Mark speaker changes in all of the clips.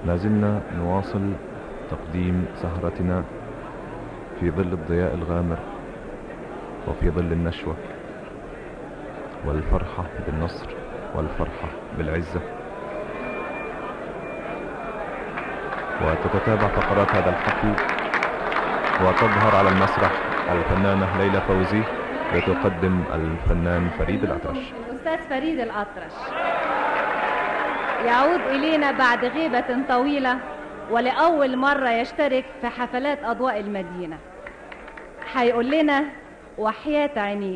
Speaker 1: لازلنا نواصل تقديم سهرتنا في ظل الضياء الغامر وفي ظل النشوة والفرحة بالنصر والفرحة بالعزة وتتتابع فقرات هذا الحفل وتظهر على المسرح الفنانة ليلى فوزي وتقدم الفنان فريد الأطرش
Speaker 2: الأستاذ فريد الأطرش يعود إلينا بعد غيبة طويلة ولأول مرة يشترك في حفلات أضواء المدينة هيقول لنا وحياة عينيك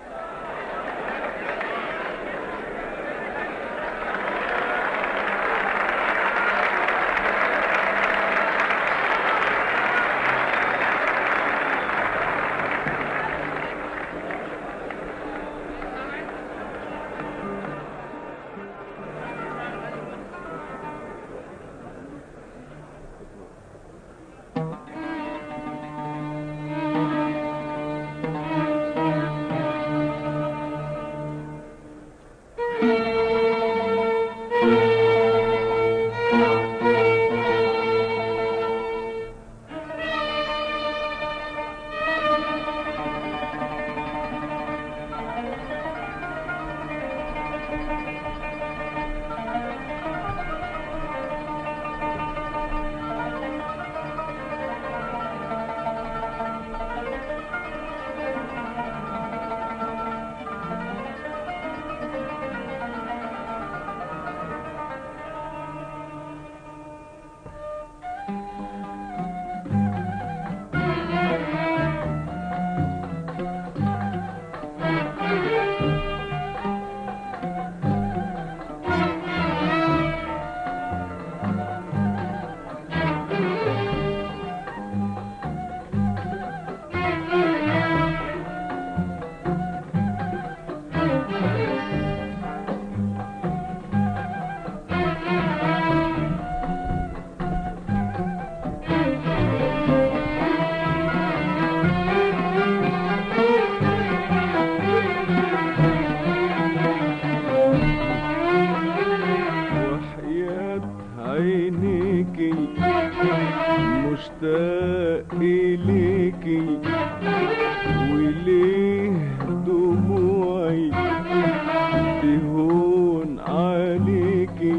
Speaker 3: وحياة عينيكي مشتاق إليكي وليه دموعي تهون عليكي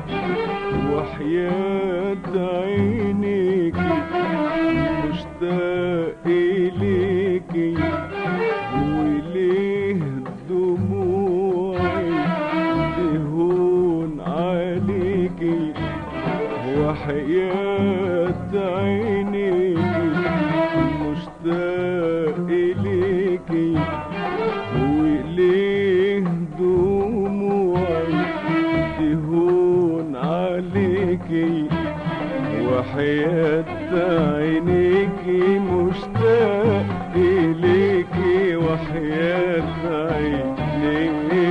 Speaker 3: وحياة عينيكي مشتاق إليكي وليه دموعي تهون عليكي وحياة عينيكي مشتاق إليكي وليه دموعي تهون عليكي وحياة عينيكي مشتاق إليكي وحياة عينيكي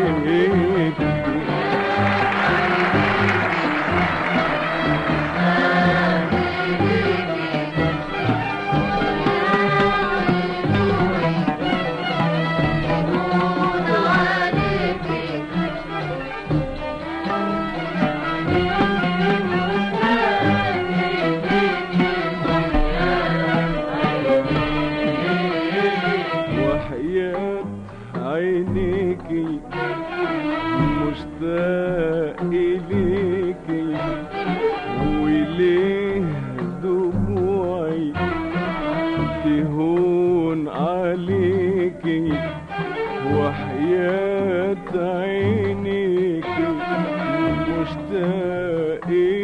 Speaker 3: وحياة عينيكي مشتاق إليكي وليه دموعي تهون عليكي وحياة عينيكي مشتاق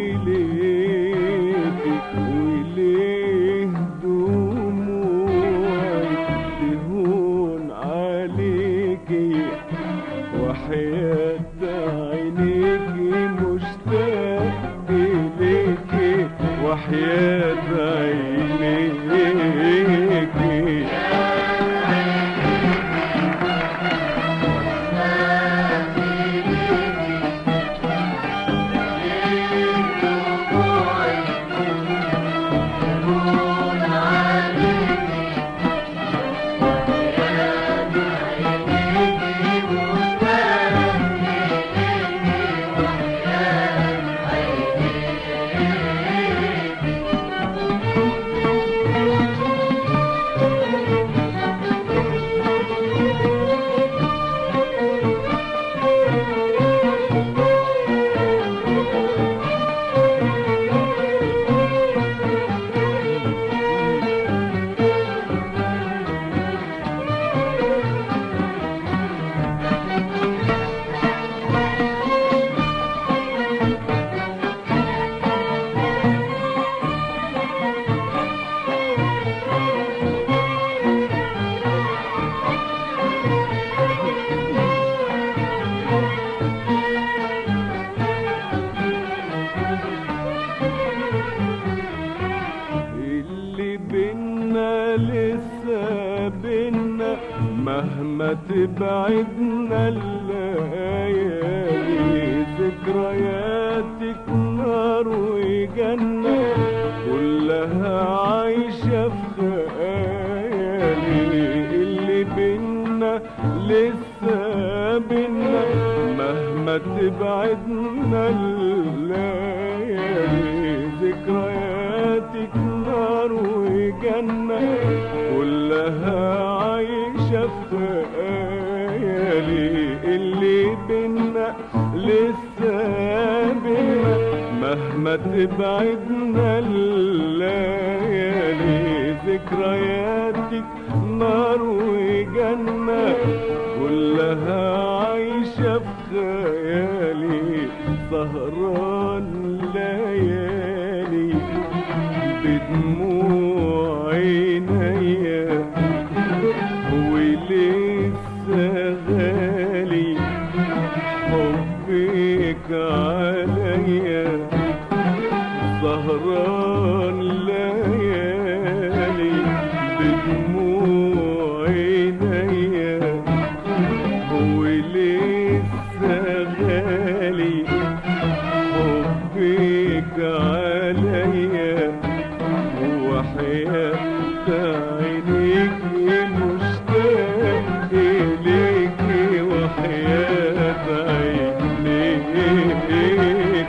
Speaker 3: إليكي وليه دموعي تهون عليكي وحياة عينيكي مشتاق إليكي وحياة عينيكي مهما تبعدنا الليالي ذكرياتك نار وجنة كلها عايشة في خيالي اللي بينا لسه بينا مهما تبعدنا الليالي ذكرياتك نار وجنة كلها عايشة في خيالي اللي بينا لسه بينا مهما تبعدنا الليالي ذكرياتك نار وجنة كلها عايشة في خيالي سهران ليالي بدموع عينيا ولسه غالي حبك عليا سهران ليالي بدموع عينيا ولسه غالي حبك عليا وحياة عينيك مشتاق إليك وحياة عينيك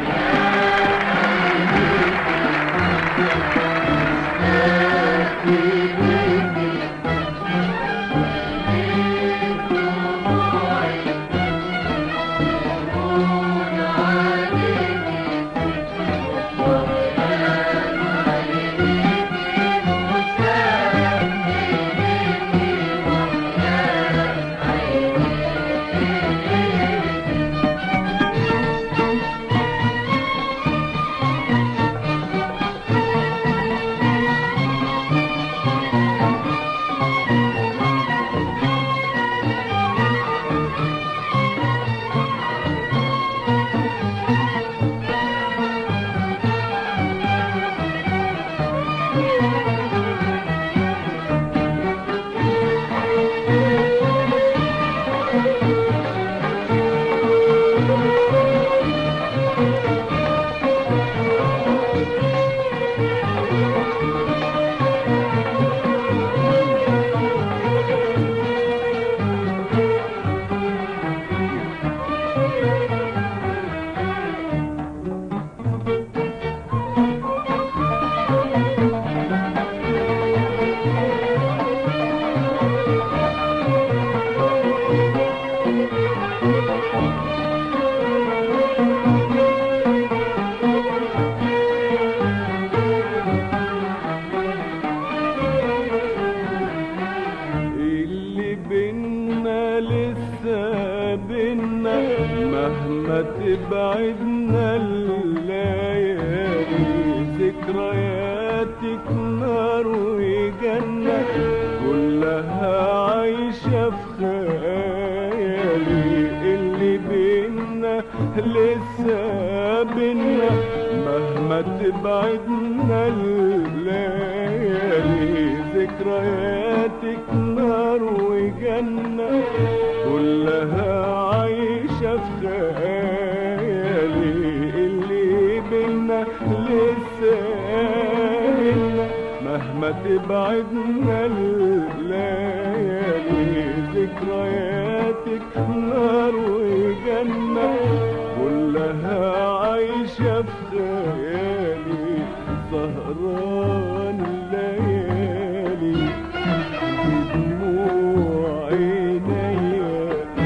Speaker 3: اللي بينا لسه بينا مهما تبعدنا الليالي ذكرياتك نار وجنة كلها عايشة في خيالي اللي بينا لسه بينا مهما تبعدنا الليالي ذكرياتك نار وجنة كلها عايشة في خيالي اللي بينا لسه بينا مهما تبعدنا الليالي ذكرياتك نار وجنة كلها عايشة في خيالي سهران الليالي بدموع عينيا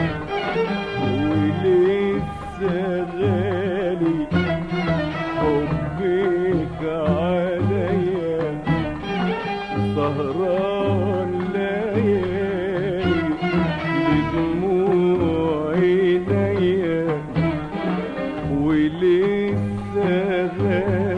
Speaker 3: ولسه غالي حبك عليا سهران ليالي بدموع عينيا ولسه غالي